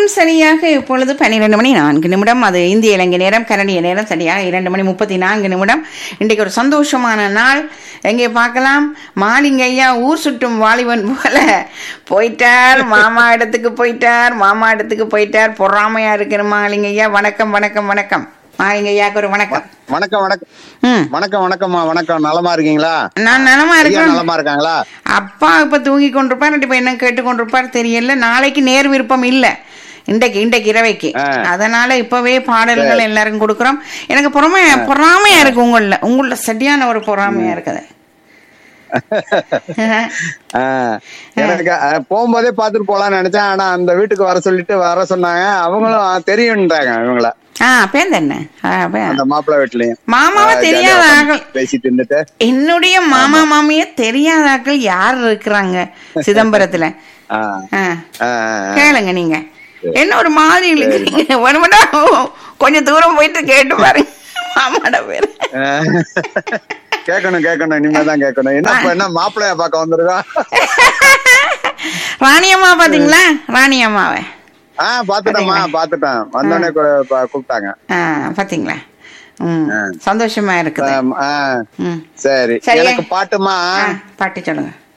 சரியாக இப்பொழுது பன்னிரெண்டு மணி நான்கு நிமிடம் அது இந்திய இலங்கை நேரம் கனடிய நேரம் சரியாக இரண்டு மணி முப்பத்தி நான்கு நிமிடம் இன்றைக்கு ஒரு சந்தோஷமான நாள் எங்கே பார்க்கலாம் மாலிங்கையா ஊர் சுற்றும் வாலிபன் போல போயிட்டார் மாமா இடத்துக்கு போயிட்டார் மாமா இடத்துக்கு போயிட்டார் பொறாமையா இருக்கிற மாலிங்கையா வணக்கம் வணக்கம் வணக்கம் மாலிங்கையாக்கு ஒரு வணக்கம் வணக்கம் வணக்கம் ம் வணக்கம் வணக்கம்மா வணக்கம் நலமா இருக்கீங்களா நான் நலமா ஐயா இருக்கேன் நலமா இருக்காங்களா அப்பா இப்ப தூங்கி கொண்டிருப்பார் இப்ப என்ன கேட்டு கொண்டிருப்பார் தெரியல நாளைக்கு நேர் விருப்பம் இல்ல இன்றைக்கு இன்றைக்கு இரவைக்கு ஆ. அதனால இப்பவே பாடல்கள் எல்லாருக்கும் கொடுக்குறோம் எனக்கு பொறாமை பொறாமையா இருக்கு உங்கள உங்கள சரியான ஒரு பொறாமையா இருக்குது ஆ, எனக்கு அஹ், போகும்போதே பாத்துட்டு போலாம்னு நினைச்சேன் ஆனா அந்த வீட்டுக்கு வர சொல்லிட்டு வர சொன்னாங்க அவங்களும் தெரியும்ன்றாங்க இவங்கள ஆ பேர் என்ன ஆ, பே- அந்த மாப்பிள்ளை வீட்லயும் மாமாவை ஆ, தெரியாத ஜாலியா ஆக்கள் உட்கார்ந்து பேசிட்டு இருந்துட்டு என்னுடைய மாமா மாமிய தெரியாத ஆக்கள் யார் இருக்கிறாங்க சிதம்பரத்துல ஆ, ஆ ஆ, கேளுங்க நீங்க என்ன ஒரு மாதிரி இழுக்கிறீங்க ஒரு மட்டும் கொஞ்சம் தூரம் போயிட்டு கேட்டு பாருங்க மாமாட பேரு ஆ. கேட்கணும் கேட்கணும் இனிமேதான் கேட்கணும் என்ன இப்ப என்ன மாப்பிள்ளைய பார்க்க வந்திருக்கோம் ராணியம்மா பாத்தீங்களா ராணியம்மாவை ஆ பாத்துட்டேம்மா பாத்துட்டேன் வந்தோடனே கூ- பா- கூப்பிட்டாங்க ஆ பாத்தீங்களா ம் சந்தோஷமா இருக்குது ஆம், ஆ, ம் சரி சரி. எனக்கு பாட்டுமா ஆ, பாட்டு சொல்லுங்க